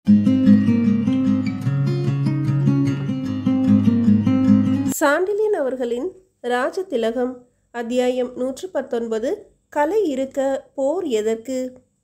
சாண்டிலியன் அவர்களின் ராஜதிலகம் அத்தியாயம் நூற்று பத்தொன்பது கலை இருக்க போர் எதற்கு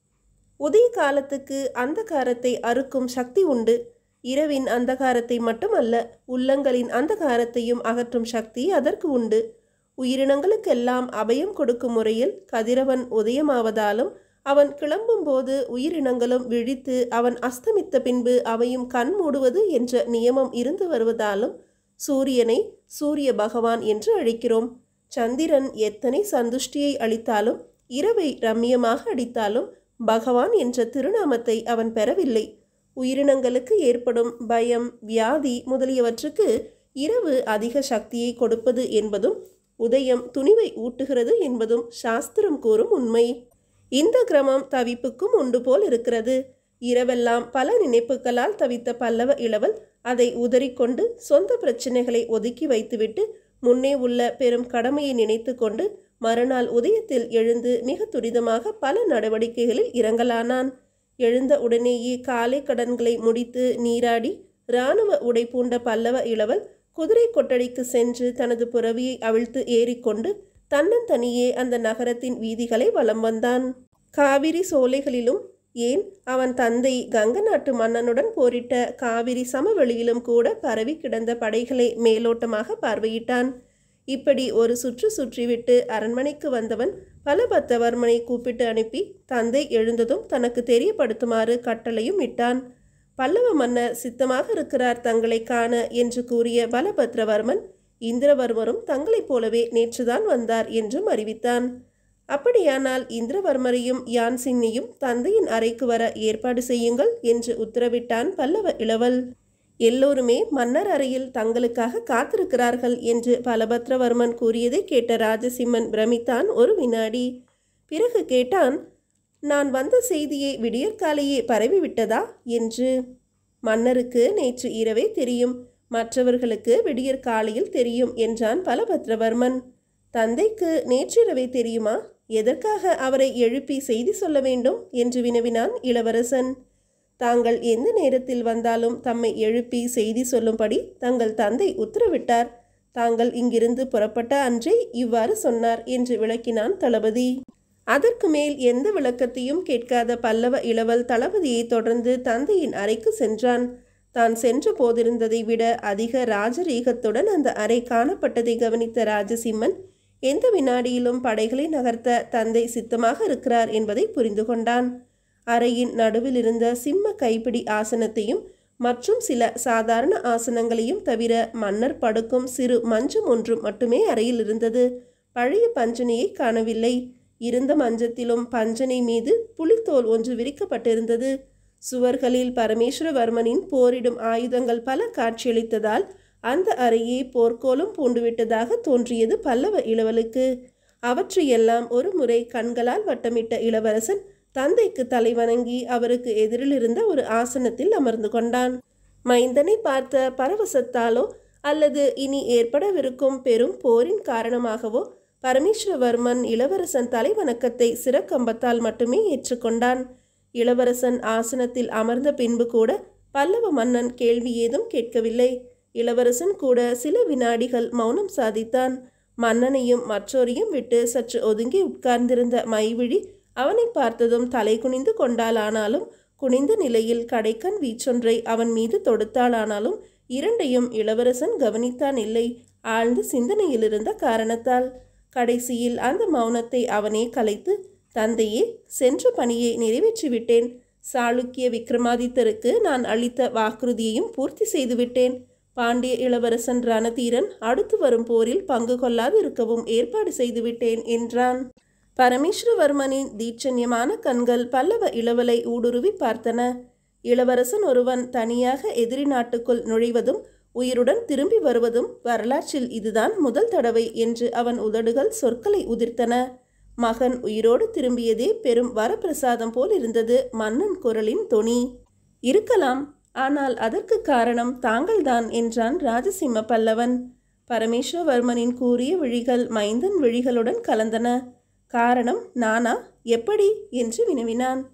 உதய காலத்துக்கு அந்தகாரத்தை அறுக்கும் சக்தி உண்டு இரவின் அந்தகாரத்தை மட்டுமல்ல உள்ளங்களின் அந்தகாரத்தையும் அகற்றும் சக்தி அதற்கு உண்டு உயிரினங்களுக்கெல்லாம் அபயம் கொடுக்கும் முறையில் கதிரவன் உதயமாவதாலும் அவன் கிளம்பும்போது உயிரினங்களும் விழித்து அவன் அஸ்தமித்த பின்பு அவையும் கண் மூடுவது என்ற நியமம் இருந்து வருவதாலும் சூரியனை சூரிய பகவான் என்று அழைக்கிறோம் சந்திரன் எத்தனை சந்துஷ்டியை அளித்தாலும் இரவை ரம்மியமாக அடித்தாலும் பகவான் என்ற திருநாமத்தை அவன் பெறவில்லை உயிரினங்களுக்கு ஏற்படும் பயம் வியாதி முதலியவற்றுக்கு இரவு அதிக சக்தியை கொடுப்பது என்பதும் உதயம் துணிவை ஊட்டுகிறது என்பதும் சாஸ்திரம் கூறும் உண்மை இந்த கிரமம் தவிப்புக்கும் உண்டு போல் இருக்கிறது இரவெல்லாம் பல நினைப்புகளால் தவித்த பல்லவ இளவல் அதை உதறிக்கொண்டு சொந்த பிரச்சனைகளை ஒதுக்கி வைத்துவிட்டு முன்னே உள்ள பெரும் கடமையை நினைத்து கொண்டு மறுநாள் உதயத்தில் எழுந்து மிக துரிதமாக பல நடவடிக்கைகளில் இறங்கலானான் எழுந்த உடனேயே காலை கடன்களை முடித்து நீராடி இராணுவ உடை பூண்ட பல்லவ இளவல் குதிரை கொட்டடிக்கு சென்று தனது புறவியை அவிழ்த்து ஏறிக்கொண்டு தன்னந்தனியே அந்த நகரத்தின் வீதிகளை வலம் வந்தான் காவிரி சோலைகளிலும் ஏன் அவன் தந்தை கங்க நாட்டு மன்னனுடன் போரிட்ட காவிரி சமவெளியிலும் கூட பரவி கிடந்த படைகளை மேலோட்டமாக பார்வையிட்டான் இப்படி ஒரு சுற்று சுற்றிவிட்டு அரண்மனைக்கு வந்தவன் பலபத்தவர்மனை கூப்பிட்டு அனுப்பி தந்தை எழுந்ததும் தனக்கு தெரியப்படுத்துமாறு கட்டளையும் இட்டான் பல்லவ மன்னர் சித்தமாக இருக்கிறார் தங்களை காண என்று கூறிய பலபத்ரவர்மன் இந்திரவர்மரும் தங்களைப் போலவே நேற்றுதான் வந்தார் என்றும் அறிவித்தான் அப்படியானால் இந்திரவர்மரையும் யான் சின்னியும் தந்தையின் அறைக்கு வர ஏற்பாடு செய்யுங்கள் என்று உத்தரவிட்டான் பல்லவ இளவல் எல்லோருமே மன்னர் அறையில் தங்களுக்காக காத்திருக்கிறார்கள் என்று பலபத்ரவர்மன் கூறியதை கேட்ட ராஜசிம்மன் பிரமித்தான் ஒரு வினாடி பிறகு கேட்டான் நான் வந்த செய்தியை விடியற்காலையே பரவிவிட்டதா என்று மன்னருக்கு நேற்று இரவே தெரியும் மற்றவர்களுக்கு விடியற்காலையில் தெரியும் என்றான் பலபத்ரவர்மன் தந்தைக்கு நேற்றிரவே தெரியுமா எதற்காக அவரை எழுப்பி செய்தி சொல்ல வேண்டும் என்று வினவினான் இளவரசன் தாங்கள் எந்த நேரத்தில் வந்தாலும் தம்மை எழுப்பி செய்தி சொல்லும்படி தங்கள் தந்தை உத்தரவிட்டார் தாங்கள் இங்கிருந்து புறப்பட்ட அன்றே இவ்வாறு சொன்னார் என்று விளக்கினான் தளபதி அதற்கு மேல் எந்த விளக்கத்தையும் கேட்காத பல்லவ இளவல் தளபதியை தொடர்ந்து தந்தையின் அறைக்கு சென்றான் தான் சென்ற போதிருந்ததை விட அதிக ராஜரீகத்துடன் அந்த அறை காணப்பட்டதை கவனித்த ராஜசிம்மன் எந்த வினாடியிலும் படைகளை நகர்த்த தந்தை சித்தமாக இருக்கிறார் என்பதை புரிந்து கொண்டான் அறையின் நடுவில் இருந்த சிம்ம கைப்பிடி ஆசனத்தையும் மற்றும் சில சாதாரண ஆசனங்களையும் தவிர மன்னர் படுக்கும் சிறு மஞ்சம் ஒன்றும் மட்டுமே அறையில் இருந்தது பழைய பஞ்சனையை காணவில்லை இருந்த மஞ்சத்திலும் பஞ்சனை மீது புலித்தோல் ஒன்று விரிக்கப்பட்டிருந்தது சுவர்களில் பரமேஸ்வரவர்மனின் போரிடும் ஆயுதங்கள் பல காட்சியளித்ததால் அந்த அறையே போர்க்கோலம் பூண்டுவிட்டதாக தோன்றியது பல்லவ இளவலுக்கு அவற்றையெல்லாம் ஒரு முறை கண்களால் வட்டமிட்ட இளவரசன் தந்தைக்கு தலைவணங்கி அவருக்கு எதிரில் இருந்த ஒரு ஆசனத்தில் அமர்ந்து கொண்டான் மைந்தனை பார்த்த பரவசத்தாலோ அல்லது இனி ஏற்படவிருக்கும் பெரும் போரின் காரணமாகவோ பரமேஸ்வரவர்மன் இளவரசன் தலைவணக்கத்தை சிறக்கம்பத்தால் மட்டுமே ஏற்றுக்கொண்டான் இளவரசன் ஆசனத்தில் அமர்ந்த பின்பு கூட பல்லவ மன்னன் கேள்வி ஏதும் கேட்கவில்லை இளவரசன் கூட சில வினாடிகள் மௌனம் சாதித்தான் மன்னனையும் மற்றோரையும் விட்டு சற்று ஒதுங்கி உட்கார்ந்திருந்த மைவிழி அவனை பார்த்ததும் தலை குனிந்து கொண்டாளானாலும் குனிந்த நிலையில் கடைக்கண் வீச்சொன்றை அவன் மீது தொடுத்தாளானாலும் இரண்டையும் இளவரசன் கவனித்தான் இல்லை ஆழ்ந்த சிந்தனையில் இருந்த காரணத்தால் கடைசியில் அந்த மௌனத்தை அவனே கலைத்து தந்தையே சென்ற பணியை நிறைவேற்றிவிட்டேன் சாளுக்கிய விக்ரமாதித்தருக்கு நான் அளித்த வாக்குறுதியையும் பூர்த்தி செய்துவிட்டேன் பாண்டிய இளவரசன் ரணதீரன் அடுத்து வரும் போரில் பங்கு கொள்ளாது இருக்கவும் ஏற்பாடு செய்துவிட்டேன் என்றான் பரமேஸ்வரவர்மனின் தீட்சண்யமான கண்கள் பல்லவ இளவலை ஊடுருவி பார்த்தன இளவரசன் ஒருவன் தனியாக எதிரி நாட்டுக்குள் நுழைவதும் உயிருடன் திரும்பி வருவதும் வரலாற்றில் இதுதான் முதல் தடவை என்று அவன் உதடுகள் சொற்களை உதிர்த்தன மகன் உயிரோடு திரும்பியதே பெரும் வரப்பிரசாதம் போல் இருந்தது மன்னன் குரலின் தொனி இருக்கலாம் ஆனால் அதற்கு காரணம் தாங்கள்தான் என்றான் ராஜசிம்ம பல்லவன் பரமேஸ்வரவர்மனின் கூறிய விழிகள் மைந்தன் விழிகளுடன் கலந்தன காரணம் நானா எப்படி என்று வினவினான்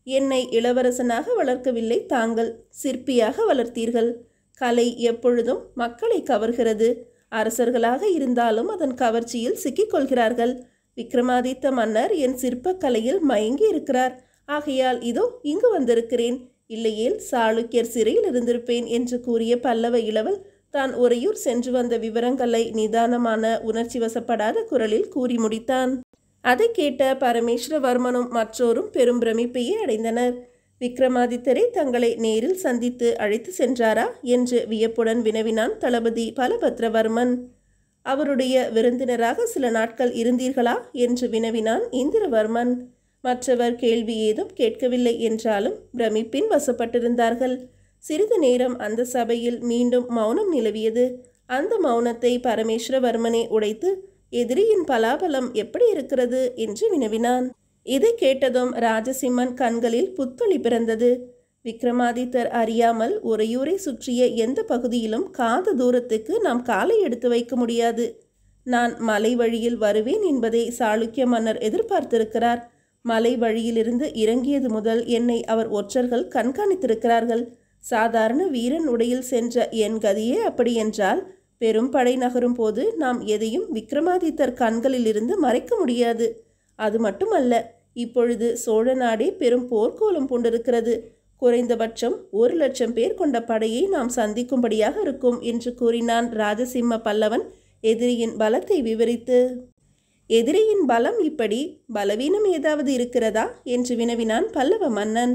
என்னை இளவரசனாக வளர்க்கவில்லை தாங்கள் சிற்பியாக வளர்த்தீர்கள் கலை எப்பொழுதும் மக்களை கவர்கிறது அரசர்களாக இருந்தாலும் அதன் கவர்ச்சியில் சிக்கிக்கொள்கிறார்கள் விக்ரமாதித்த மன்னர் என் சிற்பக் கலையில் மயங்கி இருக்கிறார் ஆகையால் இதோ இங்கு வந்திருக்கிறேன் இல்லையேல் சாளுக்கியர் சிறையில் இருந்திருப்பேன் என்று கூறிய பல்லவ இளவல் தான் உறையூர் சென்று வந்த விவரங்களை நிதானமான உணர்ச்சி வசப்படாத குரலில் கூறி முடித்தான் அதை கேட்ட பரமேஸ்வரவர்மனும் மற்றோரும் பெரும் பிரமிப்பையே அடைந்தனர் விக்ரமாதித்தரை தங்களை நேரில் சந்தித்து அழைத்து சென்றாரா என்று வியப்புடன் வினவினான் தளபதி பலபத்ரவர்மன் அவருடைய விருந்தினராக சில நாட்கள் இருந்தீர்களா என்று வினவினான் இந்திரவர்மன் மற்றவர் கேள்வி ஏதும் கேட்கவில்லை என்றாலும் பிரமிப்பின் வசப்பட்டிருந்தார்கள் சிறிது நேரம் அந்த சபையில் மீண்டும் மௌனம் நிலவியது அந்த மௌனத்தை பரமேஸ்வரவர்மனே உடைத்து எதிரியின் பலாபலம் எப்படி இருக்கிறது என்று வினவினான் இதை கேட்டதும் ராஜசிம்மன் கண்களில் புத்தொளி பிறந்தது விக்ரமாதித்தர் அறியாமல் உறையூரை சுற்றிய எந்த பகுதியிலும் காத தூரத்துக்கு நாம் காலை எடுத்து வைக்க முடியாது நான் மலை வழியில் வருவேன் என்பதை சாளுக்கிய மன்னர் எதிர்பார்த்திருக்கிறார் மலை வழியிலிருந்து இறங்கியது முதல் என்னை அவர் ஒற்றர்கள் கண்காணித்திருக்கிறார்கள் சாதாரண வீரன் உடையில் சென்ற என் கதியே அப்படி என்றால் பெரும் படை நகரும் போது நாம் எதையும் விக்ரமாதித்தர் கண்களிலிருந்து மறைக்க முடியாது அது மட்டுமல்ல இப்பொழுது சோழ நாடே பெரும் போர்க்கோலம் பூண்டிருக்கிறது குறைந்தபட்சம் ஒரு லட்சம் பேர் கொண்ட படையை நாம் சந்திக்கும்படியாக இருக்கும் என்று கூறினான் ராஜசிம்ம பல்லவன் எதிரியின் பலத்தை விவரித்து எதிரியின் பலம் இப்படி பலவீனம் ஏதாவது இருக்கிறதா என்று வினவினான் பல்லவ மன்னன்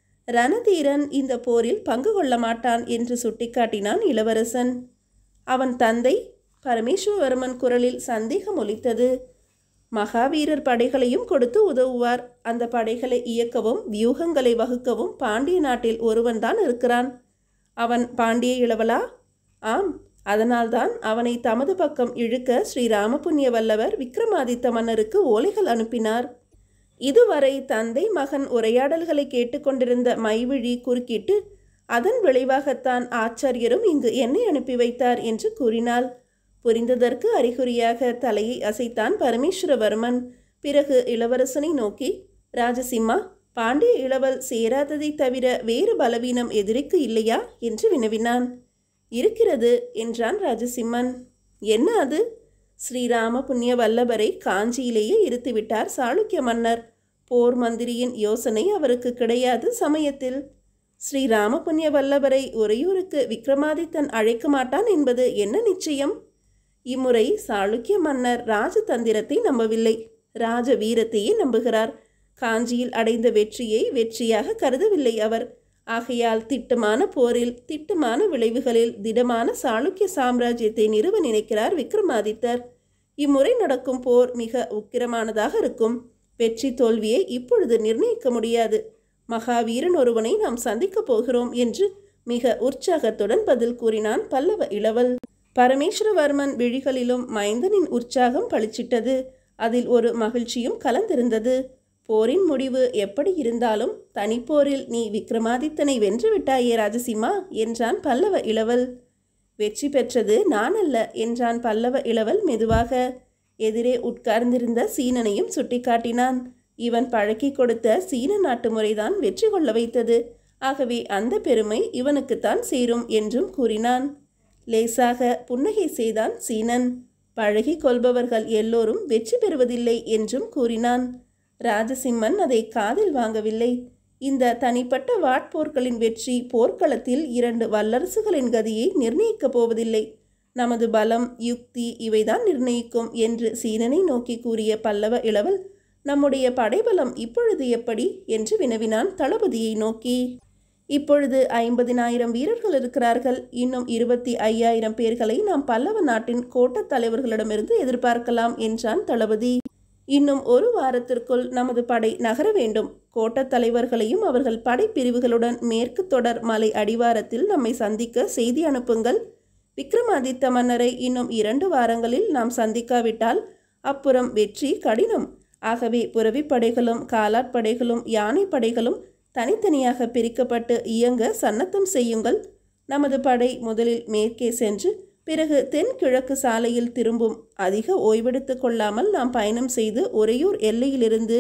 ரணதீரன் இந்த போரில் பங்கு கொள்ள மாட்டான் என்று சுட்டிக்காட்டினான் இளவரசன் அவன் தந்தை பரமேஸ்வரவர்மன் குரலில் சந்தேகம் ஒலித்தது மகாவீரர் படைகளையும் கொடுத்து உதவுவார் அந்த படைகளை இயக்கவும் வியூகங்களை வகுக்கவும் பாண்டிய நாட்டில் ஒருவன்தான் இருக்கிறான் அவன் பாண்டிய இளவலா ஆம் அதனால்தான் அவனை தமது பக்கம் இழுக்க ஸ்ரீ ராமபுண்ணிய வல்லவர் விக்ரமாதித்த மன்னருக்கு ஓலைகள் அனுப்பினார் இதுவரை தந்தை மகன் உரையாடல்களை கேட்டுக்கொண்டிருந்த மைவிழி குறுக்கிட்டு அதன் விளைவாகத்தான் ஆச்சாரியரும் இங்கு என்னை அனுப்பி வைத்தார் என்று கூறினாள் புரிந்ததற்கு அறிகுறியாக தலையை அசைத்தான் பரமேஸ்வரவர்மன் பிறகு இளவரசனை நோக்கி ராஜசிம்மா பாண்டிய இளவல் சேராததை தவிர வேறு பலவீனம் எதிரிக்கு இல்லையா என்று வினவினான் இருக்கிறது என்றான் ராஜசிம்மன் என்ன அது ஸ்ரீராம புண்ணிய வல்லபரை காஞ்சியிலேயே இருத்துவிட்டார் சாளுக்கிய மன்னர் போர் மந்திரியின் யோசனை அவருக்கு கிடையாது சமயத்தில் ஸ்ரீராம புண்ணிய வல்லபரை உறையூருக்கு விக்ரமாதித்தன் அழைக்க மாட்டான் என்பது என்ன நிச்சயம் இம்முறை சாளுக்கிய மன்னர் ராஜதந்திரத்தை நம்பவில்லை ராஜ வீரத்தையே நம்புகிறார் காஞ்சியில் அடைந்த வெற்றியை வெற்றியாக கருதவில்லை அவர் ஆகையால் திட்டமான போரில் திட்டமான விளைவுகளில் திடமான சாளுக்கிய சாம்ராஜ்யத்தை நிறுவ நினைக்கிறார் விக்ரமாதித்தர் இம்முறை நடக்கும் போர் மிக உக்கிரமானதாக இருக்கும் வெற்றி தோல்வியை இப்பொழுது நிர்ணயிக்க முடியாது மகாவீரன் ஒருவனை நாம் சந்திக்கப் போகிறோம் என்று மிக உற்சாகத்துடன் பதில் கூறினான் பல்லவ இளவல் பரமேஸ்வரவர்மன் விழிகளிலும் மைந்தனின் உற்சாகம் பளிச்சிட்டது அதில் ஒரு மகிழ்ச்சியும் கலந்திருந்தது போரின் முடிவு எப்படி இருந்தாலும் தனிப்போரில் நீ விக்ரமாதித்தனை வென்று விட்டாயே ராஜசிம்மா என்றான் பல்லவ இளவல் வெற்றி பெற்றது நான் அல்ல என்றான் பல்லவ இளவல் மெதுவாக எதிரே உட்கார்ந்திருந்த சீனனையும் சுட்டிக்காட்டினான் இவன் பழக்கி கொடுத்த சீன நாட்டு முறைதான் வெற்றி கொள்ள வைத்தது ஆகவே அந்த பெருமை இவனுக்குத்தான் சேரும் என்றும் கூறினான் லேசாக புன்னகை செய்தான் சீனன் பழகி கொள்பவர்கள் எல்லோரும் வெற்றி பெறுவதில்லை என்றும் கூறினான் ராஜசிம்மன் அதை காதில் வாங்கவில்லை இந்த தனிப்பட்ட வாட்போர்களின் வெற்றி போர்க்களத்தில் இரண்டு வல்லரசுகளின் கதியை நிர்ணயிக்கப் போவதில்லை நமது பலம் யுக்தி இவைதான் நிர்ணயிக்கும் என்று சீனனை நோக்கி கூறிய பல்லவ இளவல் நம்முடைய படைபலம் இப்பொழுது எப்படி என்று வினவினான் தளபதியை நோக்கி இப்பொழுது ஐம்பதினாயிரம் வீரர்கள் இருக்கிறார்கள் இன்னும் இருபத்தி ஐயாயிரம் பேர்களை நாம் பல்லவ நாட்டின் கோட்டத் தலைவர்களிடமிருந்து எதிர்பார்க்கலாம் என்றான் தளபதி இன்னும் ஒரு வாரத்திற்குள் நமது படை நகர வேண்டும் கோட்டத் தலைவர்களையும் அவர்கள் படைப்பிரிவுகளுடன் மேற்கு தொடர் மலை அடிவாரத்தில் நம்மை சந்திக்க செய்தி அனுப்புங்கள் விக்ரமாதித்த மன்னரை இன்னும் இரண்டு வாரங்களில் நாம் சந்திக்காவிட்டால் அப்புறம் வெற்றி கடினம் ஆகவே புறவிப்படைகளும் காலாட்படைகளும் யானை படைகளும் தனித்தனியாக பிரிக்கப்பட்டு இயங்க சன்னத்தம் செய்யுங்கள் நமது படை முதலில் மேற்கே சென்று பிறகு தென்கிழக்கு சாலையில் திரும்பும் அதிக ஓய்வெடுத்து கொள்ளாமல் நாம் பயணம் செய்து உறையூர் எல்லையிலிருந்து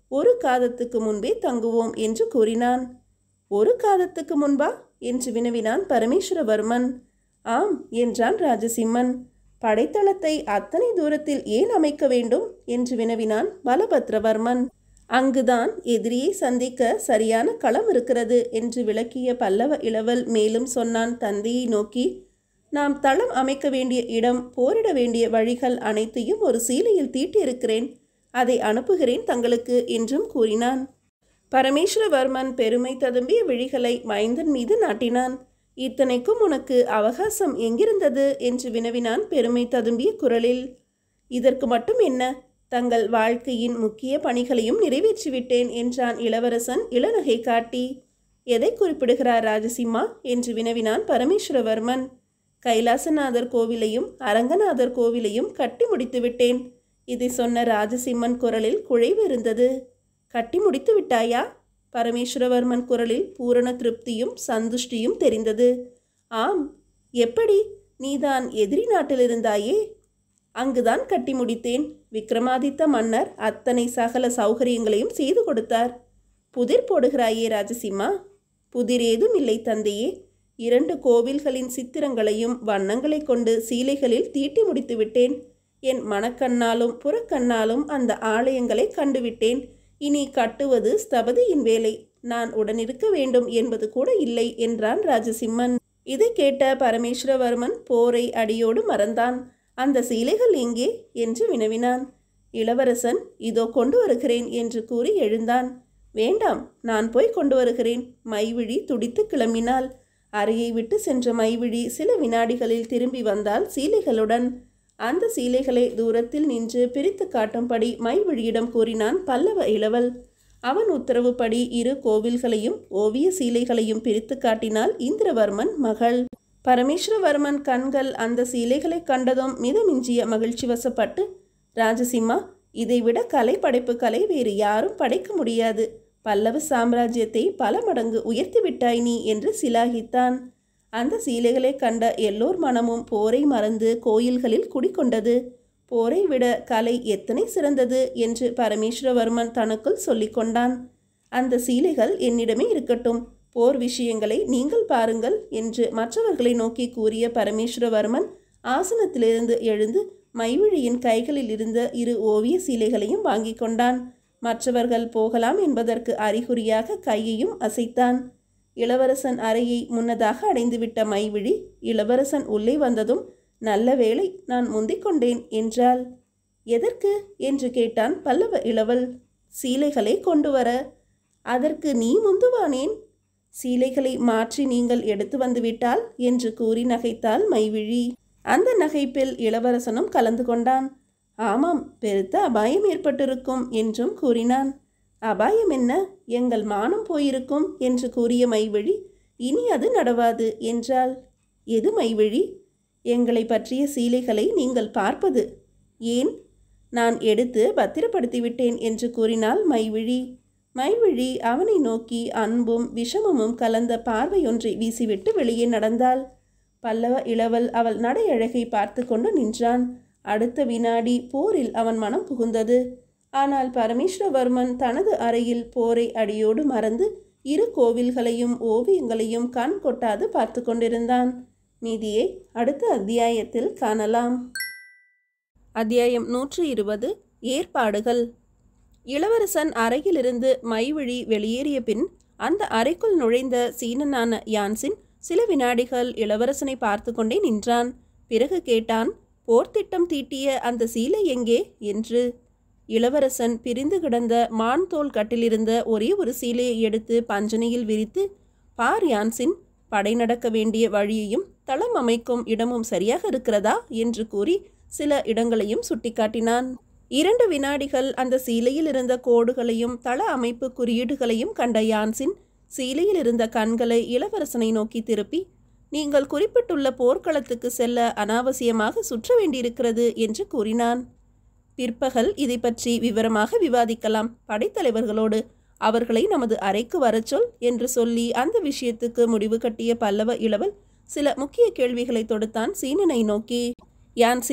ஒரு காதத்துக்கு முன்பே தங்குவோம் என்று கூறினான் ஒரு காதத்துக்கு முன்பா என்று வினவினான் பரமேஸ்வரவர்மன் ஆம் என்றான் ராஜசிம்மன் படைத்தளத்தை அத்தனை தூரத்தில் ஏன் அமைக்க வேண்டும் என்று வினவினான் பலபத்ரவர்மன் அங்குதான் எதிரியை சந்திக்க சரியான களம் இருக்கிறது என்று விளக்கிய பல்லவ இளவல் மேலும் சொன்னான் தந்தையை நோக்கி நாம் தளம் அமைக்க வேண்டிய இடம் போரிட வேண்டிய வழிகள் அனைத்தையும் ஒரு சீலையில் தீட்டியிருக்கிறேன் அதை அனுப்புகிறேன் தங்களுக்கு என்றும் கூறினான் பரமேஸ்வரவர்மன் பெருமை ததும்பிய விழிகளை மைந்தன் மீது நாட்டினான் இத்தனைக்கும் உனக்கு அவகாசம் எங்கிருந்தது என்று வினவினான் பெருமை ததும்பிய குரலில் இதற்கு மட்டும் என்ன தங்கள் வாழ்க்கையின் முக்கிய பணிகளையும் நிறைவேற்றிவிட்டேன் என்றான் இளவரசன் இளநகை காட்டி எதை குறிப்பிடுகிறார் ராஜசிம்மா என்று வினவினான் பரமேஸ்வரவர்மன் கைலாசநாதர் கோவிலையும் அரங்கநாதர் கோவிலையும் கட்டி முடித்து விட்டேன் இதை சொன்ன ராஜசிம்மன் குரலில் குழைவு இருந்தது கட்டி முடித்து விட்டாயா பரமேஸ்வரவர்மன் குரலில் பூரண திருப்தியும் சந்துஷ்டியும் தெரிந்தது ஆம் எப்படி நீதான் எதிரி நாட்டிலிருந்தாயே அங்குதான் கட்டி முடித்தேன் விக்ரமாதித்த மன்னர் அத்தனை சகல சௌகரியங்களையும் செய்து கொடுத்தார் புதிர் போடுகிறாயே ராஜசிம்மா புதிர் ஏதும் இல்லை தந்தையே இரண்டு கோவில்களின் சித்திரங்களையும் வண்ணங்களை கொண்டு சீலைகளில் தீட்டி முடித்து விட்டேன் என் மனக்கண்ணாலும் புறக்கண்ணாலும் அந்த ஆலயங்களை கண்டுவிட்டேன் இனி கட்டுவது ஸ்தபதியின் வேலை நான் உடனிருக்க வேண்டும் என்பது கூட இல்லை என்றான் ராஜசிம்மன் இதை கேட்ட பரமேஸ்வரவர்மன் போரை அடியோடு மறந்தான் அந்த சீலைகள் எங்கே என்று வினவினான் இளவரசன் இதோ கொண்டு வருகிறேன் என்று கூறி எழுந்தான் வேண்டாம் நான் போய் கொண்டு வருகிறேன் மைவிழி துடித்து கிளம்பினாள் அறையை விட்டு சென்ற மைவிழி சில வினாடிகளில் திரும்பி வந்தால் சீலைகளுடன் அந்த சீலைகளை தூரத்தில் நின்று பிரித்து காட்டும்படி மைவிழியிடம் கூறினான் பல்லவ இளவல் அவன் உத்தரவுப்படி இரு கோவில்களையும் ஓவிய சீலைகளையும் பிரித்து காட்டினாள் இந்திரவர்மன் மகள் பரமேஸ்வரவர்மன் கண்கள் அந்த சீலைகளை கண்டதும் மிதமிஞ்சிய மகிழ்ச்சி வசப்பட்டு ராஜசிம்மா இதைவிட கலை படைப்பு கலை வேறு யாரும் படைக்க முடியாது பல்லவ சாம்ராஜ்யத்தை பல மடங்கு உயர்த்தி விட்டாய் நீ என்று சிலாகித்தான் அந்த சீலைகளை கண்ட எல்லோர் மனமும் போரை மறந்து கோயில்களில் குடிக்கொண்டது போரை விட கலை எத்தனை சிறந்தது என்று பரமேஸ்வரவர்மன் தனக்குள் சொல்லிக்கொண்டான் அந்த சீலைகள் என்னிடமே இருக்கட்டும் போர் விஷயங்களை நீங்கள் பாருங்கள் என்று மற்றவர்களை நோக்கி கூறிய பரமேஸ்வரவர்மன் ஆசனத்திலிருந்து எழுந்து மைவிழியின் கைகளில் இருந்த இரு ஓவிய சீலைகளையும் வாங்கி கொண்டான் மற்றவர்கள் போகலாம் என்பதற்கு அறிகுறியாக கையையும் அசைத்தான் இளவரசன் அறையை முன்னதாக அடைந்துவிட்ட மைவிழி இளவரசன் உள்ளே வந்ததும் நல்ல வேளை நான் முந்திக் கொண்டேன் என்றாள் எதற்கு என்று கேட்டான் பல்லவ இளவல் சீலைகளை கொண்டு வர அதற்கு நீ முந்துவானேன் சீலைகளை மாற்றி நீங்கள் எடுத்து வந்துவிட்டால் என்று கூறி நகைத்தாள் மைவிழி அந்த நகைப்பில் இளவரசனும் கலந்து கொண்டான் ஆமாம் பெருத்த அபாயம் ஏற்பட்டிருக்கும் என்றும் கூறினான் அபாயம் என்ன எங்கள் மானம் போயிருக்கும் என்று கூறிய மைவிழி இனி அது நடவாது என்றாள் எது மைவிழி எங்களை பற்றிய சீலைகளை நீங்கள் பார்ப்பது ஏன் நான் எடுத்து பத்திரப்படுத்தி விட்டேன் என்று கூறினாள் மைவிழி மைவிழி அவனை நோக்கி அன்பும் விஷமமும் கலந்த பார்வையொன்றை வீசிவிட்டு வெளியே நடந்தாள் பல்லவ இளவல் அவள் நடையழகை பார்த்து கொண்டு நின்றான் அடுத்த வினாடி போரில் அவன் மனம் புகுந்தது ஆனால் பரமேஸ்வரவர்மன் தனது அறையில் போரை அடியோடு மறந்து இரு கோவில்களையும் ஓவியங்களையும் கண் கொட்டாது பார்த்து கொண்டிருந்தான் மீதியை அடுத்த அத்தியாயத்தில் காணலாம் அத்தியாயம் நூற்று இருபது ஏற்பாடுகள் இளவரசன் அறையிலிருந்து மைவிழி வெளியேறிய பின் அந்த அறைக்குள் நுழைந்த சீனனான யான்சின் சில வினாடிகள் இளவரசனை பார்த்து கொண்டே நின்றான் பிறகு கேட்டான் போர்த்திட்டம் தீட்டிய அந்த சீலை எங்கே என்று இளவரசன் பிரிந்து கிடந்த மான் தோல் கட்டிலிருந்த ஒரே ஒரு சீலையை எடுத்து பஞ்சனையில் விரித்து பார் யான்சின் படை நடக்க வேண்டிய வழியையும் தளம் அமைக்கும் இடமும் சரியாக இருக்கிறதா என்று கூறி சில இடங்களையும் சுட்டிக்காட்டினான் இரண்டு வினாடிகள் அந்த சீலையில் இருந்த கோடுகளையும் தள அமைப்பு குறியீடுகளையும் கண்ட யான்சின் சீலையில் இருந்த கண்களை இளவரசனை நோக்கி திருப்பி நீங்கள் குறிப்பிட்டுள்ள போர்க்களத்துக்கு செல்ல அனாவசியமாக சுற்ற வேண்டியிருக்கிறது என்று கூறினான் பிற்பகல் இதை பற்றி விவரமாக விவாதிக்கலாம் படைத்தலைவர்களோடு அவர்களை நமது அறைக்கு வரச் சொல் என்று சொல்லி அந்த விஷயத்துக்கு முடிவு கட்டிய பல்லவ இளவல் சில முக்கிய கேள்விகளை தொடுத்தான் சீனனை நோக்கி யான்சின்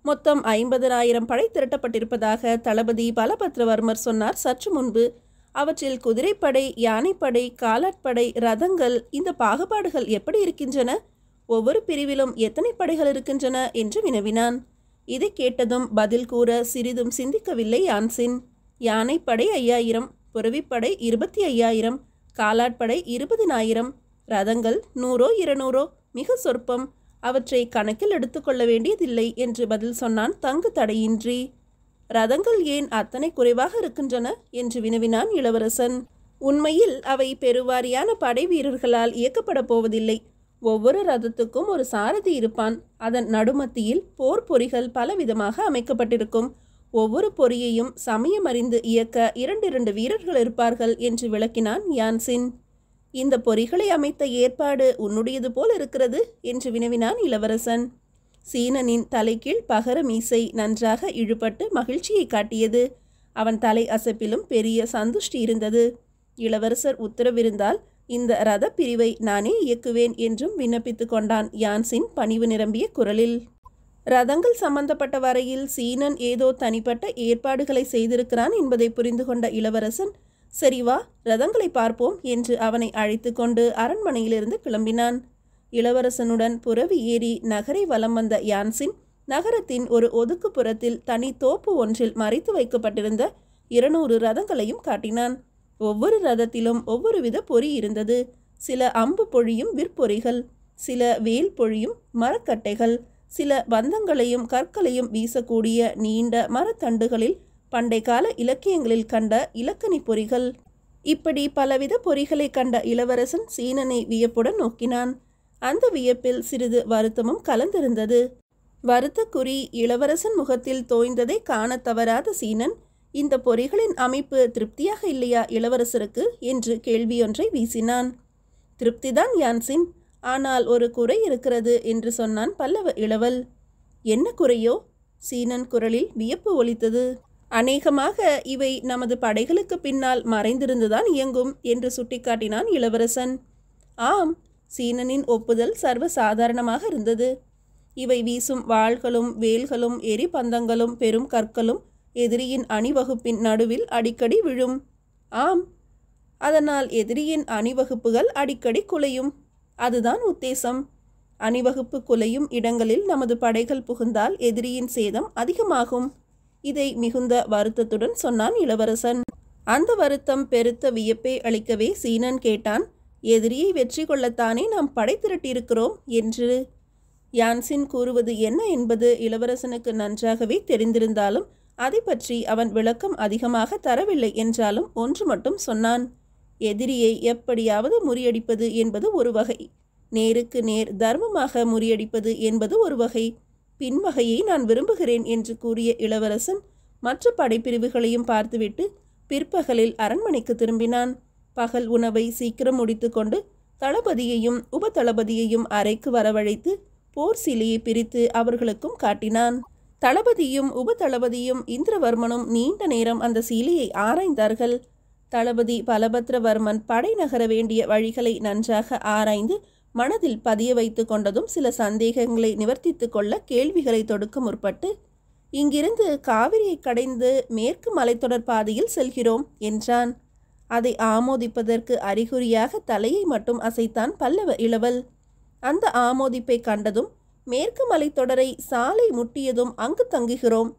மொத்தம் ஐம்பதனாயிரம் படை திரட்டப்பட்டிருப்பதாக தளபதி பலபத்ரவர்மர் சொன்னார் சற்று முன்பு அவற்றில் குதிரைப்படை யானைப்படை காலாட்படை ரதங்கள் இந்த பாகுபாடுகள் எப்படி இருக்கின்றன ஒவ்வொரு பிரிவிலும் எத்தனை படைகள் இருக்கின்றன என்று வினவினான் இதை கேட்டதும் பதில் கூற சிறிதும் சிந்திக்கவில்லை யான்சின் யானைப்படை ஐயாயிரம் புறவிப்படை இருபத்தி ஐயாயிரம் காலாட்படை இருபதினாயிரம் ரதங்கள் நூறோ இருநூறோ மிக சொற்பம் அவற்றை கணக்கில் எடுத்துக்கொள்ள வேண்டியதில்லை என்று பதில் சொன்னான் தங்கு தடையின்றி ரதங்கள் ஏன் அத்தனை குறைவாக இருக்கின்றன என்று வினவினான் இளவரசன் உண்மையில் அவை பெருவாரியான படை வீரர்களால் இயக்கப்பட போவதில்லை ஒவ்வொரு ரதத்துக்கும் ஒரு சாரதி இருப்பான் அதன் நடுமத்தியில் போர் பொறிகள் பலவிதமாக அமைக்கப்பட்டிருக்கும் ஒவ்வொரு பொறியையும் சமயம் அறிந்து இயக்க இரண்டிரண்டு வீரர்கள் இருப்பார்கள் என்று விளக்கினான் யான்சின் இந்த பொறிகளை அமைத்த ஏற்பாடு உன்னுடையது போல் இருக்கிறது என்று வினவினான் இளவரசன் சீனனின் தலைகீழ் பகர மீசை நன்றாக இழுபட்டு மகிழ்ச்சியை காட்டியது அவன் தலை அசைப்பிலும் பெரிய சந்துஷ்டி இருந்தது இளவரசர் உத்தரவிருந்தால் இந்த ரத பிரிவை நானே இயக்குவேன் என்றும் விண்ணப்பித்துக் கொண்டான் யான்சின் பணிவு நிரம்பிய குரலில் ரதங்கள் சம்பந்தப்பட்ட வரையில் சீனன் ஏதோ தனிப்பட்ட ஏற்பாடுகளை செய்திருக்கிறான் என்பதை புரிந்து கொண்ட இளவரசன் சரி வா ரதங்களை பார்ப்போம் என்று அவனை அழைத்து கொண்டு அரண்மனையிலிருந்து கிளம்பினான் இளவரசனுடன் புறவி ஏறி நகரை வலம் வந்த யான்சின் நகரத்தின் ஒரு ஒதுக்குப்புறத்தில் தனி தோப்பு ஒன்றில் மறைத்து வைக்கப்பட்டிருந்த இருநூறு ரதங்களையும் காட்டினான் ஒவ்வொரு ரதத்திலும் ஒவ்வொரு வித பொறி இருந்தது சில அம்பு பொழியும் விற்பொறிகள் சில வேல் பொழியும் மரக்கட்டைகள் சில பந்தங்களையும் கற்களையும் வீசக்கூடிய நீண்ட மரத்தண்டுகளில் பண்டை கால இலக்கியங்களில் கண்ட இலக்கணி பொறிகள் இப்படி பலவித பொறிகளை கண்ட இளவரசன் சீனனை வியப்புடன் நோக்கினான் அந்த வியப்பில் சிறிது வருத்தமும் கலந்திருந்தது வருத்த குறி இளவரசன் முகத்தில் தோய்ந்ததை காணத் தவறாத சீனன் இந்த பொறிகளின் அமைப்பு திருப்தியாக இல்லையா இளவரசருக்கு என்று கேள்வியொன்றை வீசினான் திருப்திதான் யான்சின் ஆனால் ஒரு குறை இருக்கிறது என்று சொன்னான் பல்லவ இளவல் என்ன குறையோ சீனன் குரலில் வியப்பு ஒலித்தது அநேகமாக இவை நமது படைகளுக்கு பின்னால் மறைந்திருந்துதான் இயங்கும் என்று சுட்டிக்காட்டினான் இளவரசன் ஆம் சீனனின் ஒப்புதல் சர்வ சாதாரணமாக இருந்தது இவை வீசும் வாள்களும் வேல்களும் எரிபந்தங்களும் பெரும் கற்களும் எதிரியின் அணிவகுப்பின் நடுவில் அடிக்கடி விழும் ஆம் அதனால் எதிரியின் அணிவகுப்புகள் அடிக்கடி குலையும் அதுதான் உத்தேசம் அணிவகுப்பு குலையும் இடங்களில் நமது படைகள் புகுந்தால் எதிரியின் சேதம் அதிகமாகும் இதை மிகுந்த வருத்தத்துடன் சொன்னான் இளவரசன் அந்த வருத்தம் பெருத்த வியப்பை அளிக்கவே சீனன் கேட்டான் எதிரியை வெற்றி கொள்ளத்தானே நாம் படை திரட்டியிருக்கிறோம் என்று யான்சின் கூறுவது என்ன என்பது இளவரசனுக்கு நன்றாகவே தெரிந்திருந்தாலும் அதை பற்றி அவன் விளக்கம் அதிகமாக தரவில்லை என்றாலும் ஒன்று மட்டும் சொன்னான் எதிரியை எப்படியாவது முறியடிப்பது என்பது ஒரு வகை நேருக்கு நேர் தர்மமாக முறியடிப்பது என்பது ஒரு வகை பின்வகையை நான் விரும்புகிறேன் என்று கூறிய இளவரசன் மற்ற படைப்பிரிவுகளையும் பார்த்துவிட்டு பிற்பகலில் அரண்மனைக்கு திரும்பினான் பகல் உணவை சீக்கிரம் முடித்துக்கொண்டு தளபதியையும் உப தளபதியையும் அறைக்கு வரவழைத்து போர் சிலையை பிரித்து அவர்களுக்கும் காட்டினான் தளபதியும் உப தளபதியும் இந்திரவர்மனும் நீண்ட நேரம் அந்த சீலையை ஆராய்ந்தார்கள் தளபதி பலபத்ரவர்மன் படை நகர வேண்டிய வழிகளை நன்றாக ஆராய்ந்து மனதில் பதிய வைத்து கொண்டதும் சில சந்தேகங்களை நிவர்த்தித்துக் கொள்ள கேள்விகளை தொடுக்க முற்பட்டு இங்கிருந்து காவிரியை கடைந்து மேற்கு மலைத்தொடர் பாதையில் செல்கிறோம் என்றான் அதை ஆமோதிப்பதற்கு அறிகுறியாக தலையை மட்டும் அசைத்தான் பல்லவ இளவல் அந்த ஆமோதிப்பை கண்டதும் மேற்கு மலைத்தொடரை சாலை முட்டியதும் அங்கு தங்குகிறோம்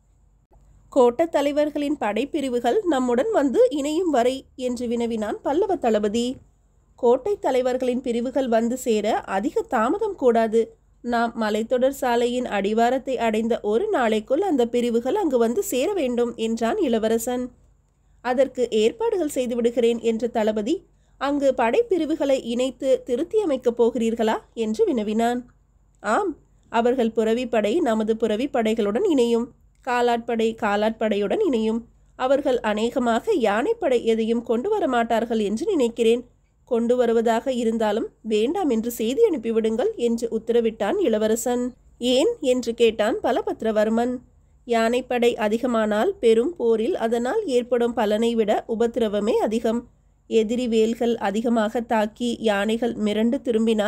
கோட்டத் தலைவர்களின் படைப்பிரிவுகள் நம்முடன் வந்து இணையும் வரை என்று வினவினான் பல்லவ தளபதி கோட்டை தலைவர்களின் பிரிவுகள் வந்து சேர அதிக தாமதம் கூடாது நாம் மலைத்தொடர் சாலையின் அடிவாரத்தை அடைந்த ஒரு நாளைக்குள் அந்த பிரிவுகள் அங்கு வந்து சேர வேண்டும் என்றான் இளவரசன் அதற்கு ஏற்பாடுகள் செய்து விடுகிறேன் என்ற தளபதி அங்கு படைப்பிரிவுகளை இணைத்து திருத்தியமைக்கப் போகிறீர்களா என்று வினவினான் ஆம் அவர்கள் புறவிப்படை நமது புறவிப்படைகளுடன் இணையும் காலாட்படை காலாட்படையுடன் இணையும் அவர்கள் அநேகமாக யானைப்படை எதையும் கொண்டு வர மாட்டார்கள் என்று நினைக்கிறேன் கொண்டு வருவதாக இருந்தாலும் வேண்டாம் என்று செய்தி அனுப்பிவிடுங்கள் என்று உத்தரவிட்டான் இளவரசன் ஏன் என்று கேட்டான் பலபத்ரவர்மன் யானைப்படை அதிகமானால் பெரும் போரில் அதனால் ஏற்படும் பலனை விட உபத்திரவமே அதிகம் எதிரி வேல்கள் அதிகமாக தாக்கி யானைகள் மிரண்டு திரும்பினால்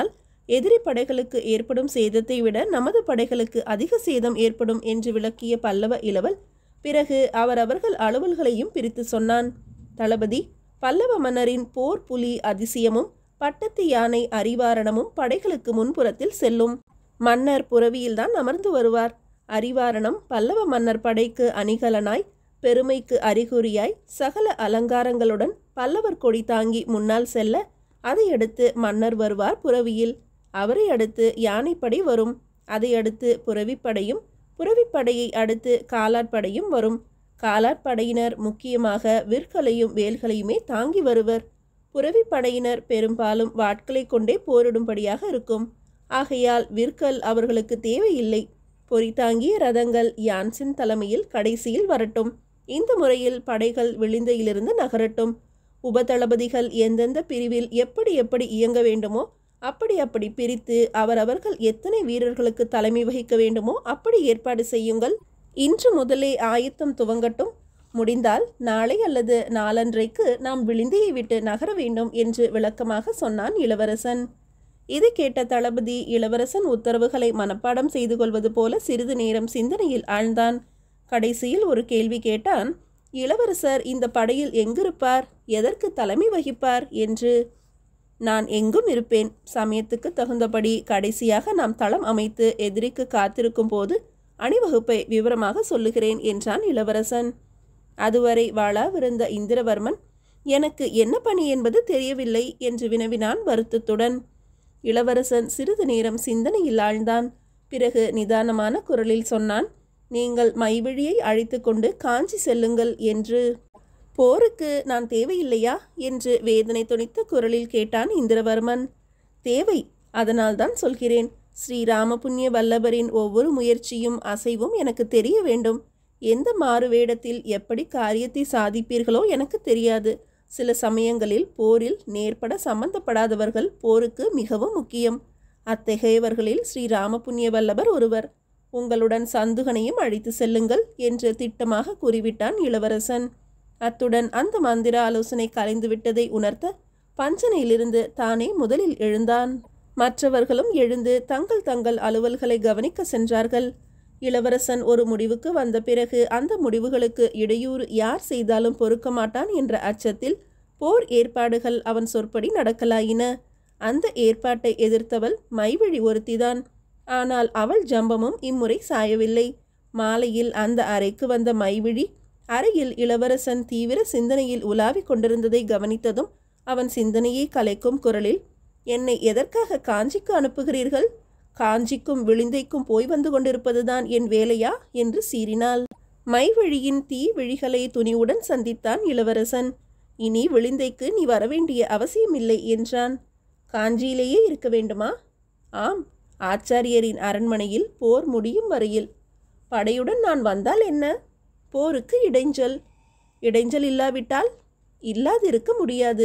எதிரி படைகளுக்கு ஏற்படும் சேதத்தை விட நமது படைகளுக்கு அதிக சேதம் ஏற்படும் என்று விளக்கிய பல்லவ இளவல் பிறகு அவரவர்கள் அலுவல்களையும் பிரித்து சொன்னான் தளபதி பல்லவ மன்னரின் போர் புலி அதிசயமும் பட்டத்து யானை அரிவாரணமும் படைகளுக்கு முன்புறத்தில் செல்லும் மன்னர் புறவியில்தான் அமர்ந்து வருவார் அரிவாரணம் பல்லவ மன்னர் படைக்கு அணிகலனாய் பெருமைக்கு அறிகுறியாய் சகல அலங்காரங்களுடன் பல்லவர் கொடி தாங்கி முன்னால் செல்ல அதையடுத்து மன்னர் வருவார் புறவியில் அவரை அடுத்து யானைப்படை வரும் அதையடுத்து புறவிப்படையும் புறவிப்படையை அடுத்து காலாட்படையும் வரும் காலாட்படையினர் முக்கியமாக விற்களையும் வேல்களையுமே தாங்கி வருவர் புறவிப்படையினர் பெரும்பாலும் வாட்களை கொண்டே போரிடும்படியாக இருக்கும் ஆகையால் விற்கல் அவர்களுக்கு தேவையில்லை பொறித்தாங்கிய ரதங்கள் யான்சின் தலைமையில் கடைசியில் வரட்டும் இந்த முறையில் படைகள் விளிந்தையிலிருந்து நகரட்டும் உபதளபதிகள் எந்தெந்த பிரிவில் எப்படி எப்படி இயங்க வேண்டுமோ அப்படி அப்படி பிரித்து அவரவர்கள் எத்தனை வீரர்களுக்கு தலைமை வகிக்க வேண்டுமோ அப்படி ஏற்பாடு செய்யுங்கள் இன்று முதலே ஆயத்தம் துவங்கட்டும் முடிந்தால் நாளை அல்லது நாளன்றைக்கு நாம் விளிந்தையை விட்டு நகர வேண்டும் என்று விளக்கமாக சொன்னான் இளவரசன் இது கேட்ட தளபதி இளவரசன் உத்தரவுகளை மனப்பாடம் செய்து கொள்வது போல சிறிது நேரம் சிந்தனையில் ஆழ்ந்தான் கடைசியில் ஒரு கேள்வி கேட்டான் இளவரசர் இந்த படையில் எங்கிருப்பார் எதற்கு தலைமை வகிப்பார் என்று நான் எங்கும் இருப்பேன் சமயத்துக்கு தகுந்தபடி கடைசியாக நாம் தளம் அமைத்து எதிரிக்கு காத்திருக்கும் போது அணிவகுப்பை விவரமாக சொல்லுகிறேன் என்றான் இளவரசன் அதுவரை வாழாவிருந்த இந்திரவர்மன் எனக்கு என்ன பணி என்பது தெரியவில்லை என்று வினவினான் வருத்தத்துடன் இளவரசன் சிறிது நேரம் சிந்தனையில் ஆழ்ந்தான் பிறகு நிதானமான குரலில் சொன்னான் நீங்கள் மைவிழியை அழைத்து கொண்டு காஞ்சி செல்லுங்கள் என்று போருக்கு நான் தேவையில்லையா என்று வேதனை துணித்த குரலில் கேட்டான் இந்திரவர்மன் தேவை அதனால்தான் சொல்கிறேன் ஸ்ரீராம புண்ணிய வல்லபரின் ஒவ்வொரு முயற்சியும் அசைவும் எனக்கு தெரிய வேண்டும் எந்த மாறு வேடத்தில் எப்படி காரியத்தை சாதிப்பீர்களோ எனக்கு தெரியாது சில சமயங்களில் போரில் நேர்பட சம்பந்தப்படாதவர்கள் போருக்கு மிகவும் முக்கியம் அத்தகையவர்களில் ஸ்ரீராம புண்ணிய வல்லபர் ஒருவர் உங்களுடன் சந்துகனையும் அழைத்து செல்லுங்கள் என்று திட்டமாக கூறிவிட்டான் இளவரசன் அத்துடன் அந்த மந்திர ஆலோசனை கலைந்து விட்டதை உணர்த்த பஞ்சனையிலிருந்து தானே முதலில் எழுந்தான் மற்றவர்களும் எழுந்து தங்கள் தங்கள் அலுவல்களை கவனிக்க சென்றார்கள் இளவரசன் ஒரு முடிவுக்கு வந்த பிறகு அந்த முடிவுகளுக்கு இடையூறு யார் செய்தாலும் பொறுக்க மாட்டான் என்ற அச்சத்தில் போர் ஏற்பாடுகள் அவன் சொற்படி நடக்கலாயின அந்த ஏற்பாட்டை எதிர்த்தவள் மைவழி ஒருத்திதான் ஆனால் அவள் ஜம்பமும் இம்முறை சாயவில்லை மாலையில் அந்த அறைக்கு வந்த மைவிழி அறையில் இளவரசன் தீவிர சிந்தனையில் உலாவிக் கொண்டிருந்ததை கவனித்ததும் அவன் சிந்தனையை கலைக்கும் குரலில் என்னை எதற்காக காஞ்சிக்கு அனுப்புகிறீர்கள் காஞ்சிக்கும் விளிந்தைக்கும் போய் வந்து கொண்டிருப்பதுதான் என் வேலையா என்று சீறினாள் மைவழியின் தீ விழிகளை துணிவுடன் சந்தித்தான் இளவரசன் இனி விளிந்தைக்கு நீ வரவேண்டிய அவசியமில்லை என்றான் காஞ்சியிலேயே இருக்க வேண்டுமா ஆம் ஆச்சாரியரின் அரண்மனையில் போர் முடியும் வரையில் படையுடன் நான் வந்தால் என்ன போருக்கு இடைஞ்சல் இடைஞ்சல் இல்லாவிட்டால் இல்லாதிருக்க முடியாது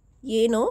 ஏனோ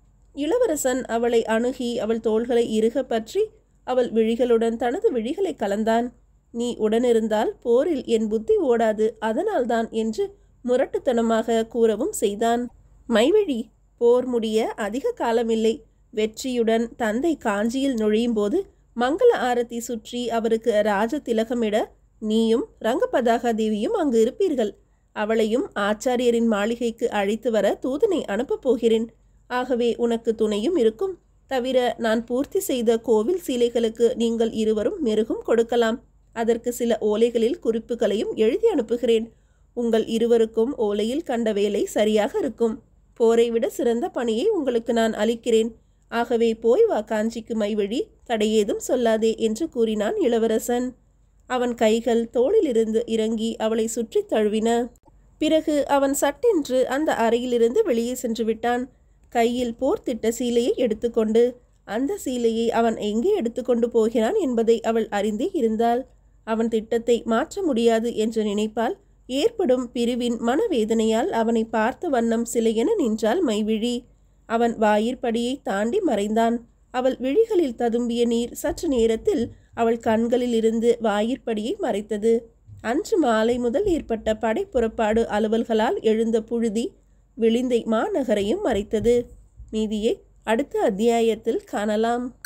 இளவரசன் அவளை அணுகி அவள் தோள்களை இறுக பற்றி அவள் விழிகளுடன் தனது விழிகளை கலந்தான் நீ உடனிருந்தால் போரில் என் புத்தி ஓடாது அதனால்தான் என்று முரட்டுத்தனமாக கூறவும் செய்தான் மைவிழி போர் முடிய அதிக காலமில்லை வெற்றியுடன் தந்தை காஞ்சியில் நுழையும் போது மங்கள ஆரத்தி சுற்றி அவருக்கு ராஜ திலகமிட நீயும் ரங்கபதாகா தேவியும் அங்கு இருப்பீர்கள் அவளையும் ஆச்சாரியரின் மாளிகைக்கு அழைத்து வர தூதனை அனுப்பப் போகிறேன் ஆகவே உனக்கு துணையும் இருக்கும் தவிர நான் பூர்த்தி செய்த கோவில் சீலைகளுக்கு நீங்கள் இருவரும் மெருகும் கொடுக்கலாம் அதற்கு சில ஓலைகளில் குறிப்புகளையும் எழுதி அனுப்புகிறேன் உங்கள் இருவருக்கும் ஓலையில் கண்ட வேலை சரியாக இருக்கும் போரை விட சிறந்த பணியை உங்களுக்கு நான் அளிக்கிறேன் ஆகவே போய் வா காஞ்சிக்கு மைவழி தடையேதும் சொல்லாதே என்று கூறினான் இளவரசன் அவன் கைகள் தோளிலிருந்து இறங்கி அவளை சுற்றி தழுவின பிறகு அவன் சட்டென்று அந்த அறையிலிருந்து வெளியே சென்று விட்டான் கையில் போர்த்திட்ட சீலையை எடுத்துக்கொண்டு அந்த சீலையை அவன் எங்கே எடுத்துக்கொண்டு போகிறான் என்பதை அவள் அறிந்தே இருந்தாள் அவன் திட்டத்தை மாற்ற முடியாது என்று நினைப்பால் ஏற்படும் பிரிவின் மனவேதனையால் அவனை பார்த்த வண்ணம் சிலையென நின்றாள் மைவிழி அவன் வாயிற்படியை தாண்டி மறைந்தான் அவள் விழிகளில் ததும்பிய நீர் சற்று நேரத்தில் அவள் கண்களில் இருந்து வாயிற்படியை மறைத்தது அன்று மாலை முதல் ஏற்பட்ட படை புறப்பாடு அலுவல்களால் எழுந்த புழுதி விளிந்தை மாநகரையும் மறைத்தது மீதியை அடுத்த அத்தியாயத்தில் காணலாம்